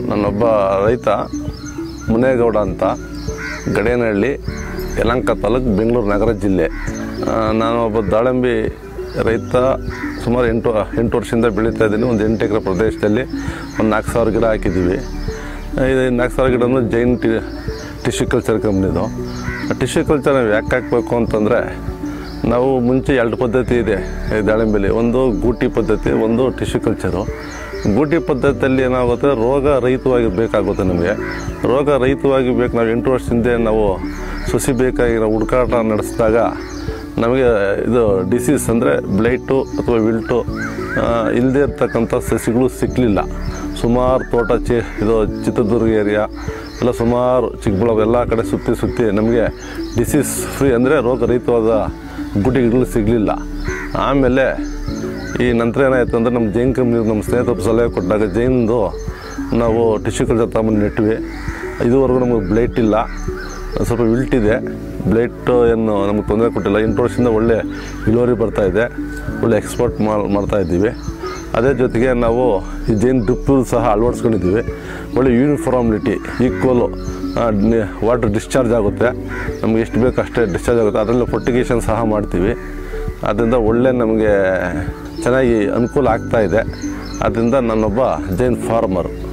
ನನ್ನೊಬ್ಬ ರೈತ ಮುನೇಗೌಡ ಅಂತ ಗಡೇನಹಳ್ಳಿ ಯಲಹಂಕ ತಾಲೂಕು ಬೆಂಗಳೂರು ನಗರ ಜಿಲ್ಲೆ ಆ, ನಾನು ಒಬ್ಬ ದಾಳಿಂಬೆ ರೈತ ಸುಮಾರು ಎಂಟು ಎಂಟು ವರ್ಷದಿಂದ ಬೆಳೀತಾ ಇದ್ದೀನಿ ಒಂದು ಎಂಟು ಎಕರೆ ಪ್ರದೇಶದಲ್ಲಿ ಒಂದು ನಾಲ್ಕು ಸಾವಿರ ಗಿಡ ಹಾಕಿದ್ದೀವಿ ಇದು ನಾಲ್ಕು ಸಾವಿರ ಗಿಡನೂ ಜೈನ್ ಟಿ ಟಿಶ್ಯೂ ಕಲ್ಚರ್ ಕಂಪ್ನಿದು ಟಿಶ್ಯೂ ಕಲ್ಚರ್ ನಾವು ಯಾಕೆ ಹಾಕಬೇಕು ಅಂತಂದರೆ ನಾವು ಮುಂಚೆ ಎರಡು ಪದ್ಧತಿ ಇದೆ ಈ ದಾಳಿಂಬೆಲಿ ಒಂದು ಗೂಟಿ ಪದ್ಧತಿ ಒಂದು ಟಿಶ್ಯೂ ಕಲ್ಚರು ಗೂಟಿ ಪದ್ಧತಿಯಲ್ಲಿ ಏನಾಗುತ್ತೆ ರೋಗ ರಹಿತವಾಗಿ ಬೇಕಾಗುತ್ತೆ ನಮಗೆ ರೋಗ ರಹಿತವಾಗಿ ಬೇಕು ನಾವು ಎಂಟು ವರ್ಷ ಹಿಂದೆ ನಾವು ಸಸಿ ಬೇಕಾಗಿ ನಾವು ಹುಡುಕಾಟ ನಡೆಸಿದಾಗ ನಮಗೆ ಇದು ಡಿಸೀಸ್ ಅಂದರೆ ಬ್ಲೈಟು ಅಥವಾ ವಿಲ್ಟು ಇಲ್ಲದೇ ಇರ್ತಕ್ಕಂಥ ಸಸಿಗಳು ಸಿಕ್ಕಲಿಲ್ಲ ಸುಮಾರು ತೋಟ ಚಿ ಇದು ಚಿತ್ರದುರ್ಗ ಏರಿಯಾ ಎಲ್ಲ ಸುಮಾರು ಚಿಕ್ಕಬಳ್ಳಾಪುರ ಎಲ್ಲ ಕಡೆ ಸುತ್ತಿ ಸುತ್ತಿ ನಮಗೆ ಡಿಸೀಸ್ ಫ್ರೀ ಅಂದರೆ ರೋಗರಹಿತವಾದ ಗುಟಿಗಳು ಸಿಗಲಿಲ್ಲ ಆಮೇಲೆ ಈ ನಂತರ ಏನಾಯಿತು ಅಂದರೆ ನಮ್ಮ ಜೈನ್ ಕಂಪ್ನಿ ನಮ್ಮ ಸ್ನೇಹಿತರು ಸಲಹೆ ಕೊಟ್ಟಾಗ ಜೈನ್ದು ನಾವು ಟಿಶ್ಯೂ ಕಲ್ಚರ್ ತಗೊಂಡು ನೆಟ್ವಿ ಇದುವರೆಗೂ ನಮಗೆ ಬ್ಲೈಟ್ ಇಲ್ಲ ಸ್ವಲ್ಪ ವಿಲ್ಟ್ ಇದೆ ಬ್ಲೈಟ್ ಏನು ನಮಗೆ ತೊಂದರೆ ಕೊಟ್ಟಿಲ್ಲ ಎಂಟು ವರ್ಷದಿಂದ ಒಳ್ಳೆ ಇಳುವರಿ ಬರ್ತಾ ಇದೆ ಒಳ್ಳೆ ಎಕ್ಸ್ಪೋರ್ಟ್ ಮಾಡ್ತಾ ಇದ್ದೀವಿ ಅದೇ ಜೊತೆಗೆ ನಾವು ಈ ಜೈನ್ ಡ್ರಿಪ್ಪು ಸಹ ಅಳವಡಿಸ್ಕೊಂಡಿದ್ದೀವಿ ಒಳ್ಳೆ ಯೂನಿಫಾರ್ಮಿಲಿಟಿ ಈಕ್ವಲು ವಾಟರ್ ಡಿಸ್ಚಾರ್ಜ್ ಆಗುತ್ತೆ ನಮ್ಗೆ ಎಷ್ಟು ಬೇಕು ಅಷ್ಟೇ ಡಿಸ್ಚಾರ್ಜ್ ಆಗುತ್ತೆ ಅದರಲ್ಲಿ ಫರ್ಟಿಗೇಷನ್ ಸಹ ಮಾಡ್ತೀವಿ ಅದರಿಂದ ಒಳ್ಳೆ ನಮಗೆ ಚೆನ್ನಾಗಿ ಅನುಕೂಲ ಆಗ್ತಾ ಇದೆ ಅದರಿಂದ ನಾನೊಬ್ಬ ಜೈನ್ ಫಾರ್ಮರ್